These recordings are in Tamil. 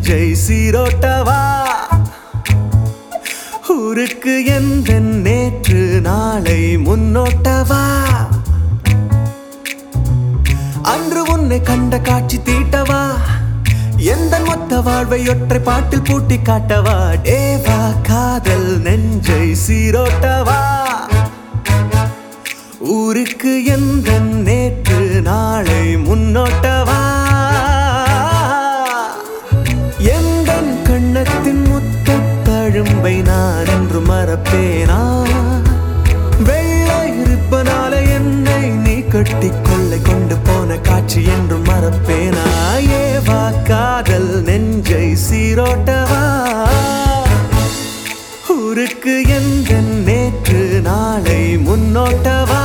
நெஞ்சை சீரோட்டவா ஊருக்கு எந்த நேற்று நாளை முன்னோட்டவா அன்று உன்னை கண்ட காட்சி தீட்டவா எந்த மொத்த வாழ்வை ஒற்றை பாட்டில் பூட்டி காட்டவா தேவா காதல் நெஞ்சை சீரோட்டவா ஊருக்கு எந்த நேற்று நாளை முன்னோட்டவா எந்த கண்ணத்தின் முத்த தழும்பை நான் என்று மறப்பேனா வெள்ளை இருப்பனால என்னை நீ கட்டி கொள்ளை கொண்டு போன காட்சி என்று மறப்பேனா ஏவா காதல் நெஞ்சை சீரோட்டவா ஊருக்கு எந்த நேற்று நாளை முன்னோட்டவா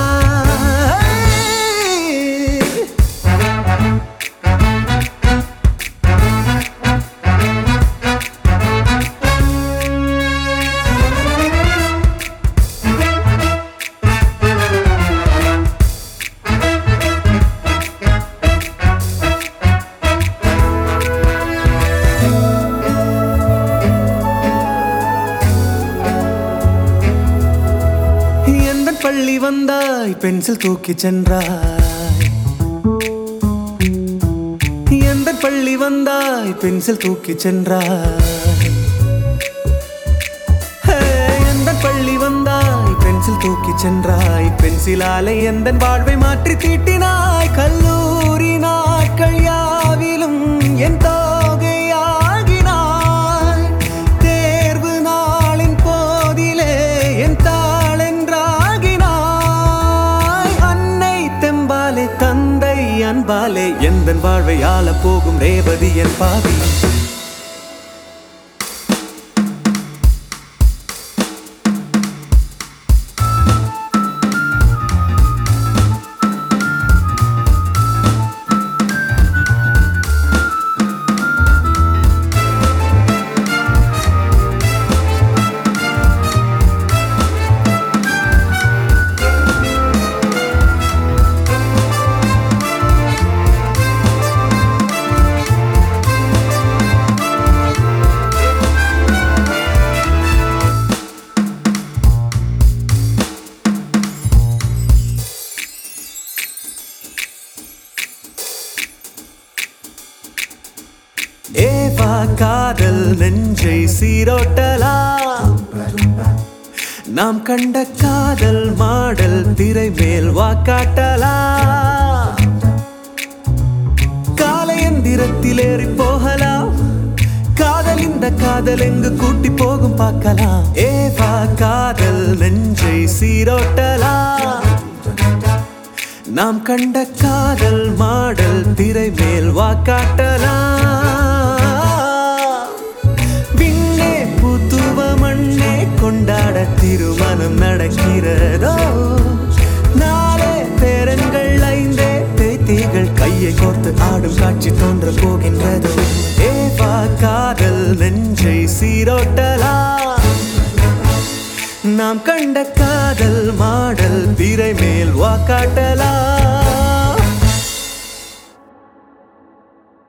எந்த பள்ளி வந்தாய் பென்சில் தூக்கி சென்றாய் எந்த பள்ளி வந்தாய் பென்சில் தூக்கி சென்றாய் ஹே, எந்த பள்ளி வந்தாய் பென்சில் தூக்கி சென்றாய் பென்சிலாலே எந்த வாழ்வை மாற்றி தீட்டினாய் கல்லூரி நாட்கள் யாவிலும் என் தோகையாகினாய் தேர்வு நாளின் போதிலே என் தாளென்றாகினாய் அன்னை தெம்பாலே தந்தை அன்பாலே எந்த வாழ்வை ஆள போகும் ரேவதி என் பாவி ஏவா காதல் நெஞ்சை சீரோட்டலாம் நாம் கண்ட காதல் மாடல் திரை மேல் வாக்காட்டலாம் காலையந்திரத்தில் ஏறி போகலாம் காதல் இந்த காதல் எங்கு கூட்டி போகும் பார்க்கலாம் ஏவா காதல் நெஞ்சை சீரோட்டலாம் நாம் கண்ட காதல் மாடல் திரை மேல் வாக்காட்டலாம் விண்ணே புத்துவ மண்ணே கொண்டாட திருமணம் நடக்கிறதோ நாளே பேரன்கள் ஐந்தே பேத்திகள் கையை கோர்த்து ஆடும் காட்சி தோன்ற போகின்றதோ ஏவா காதல் நெஞ்சை சீரோட்டலாம் நாம் கண்ட காதல் மாடல் திரை மேல் வாக்காட்டலாம்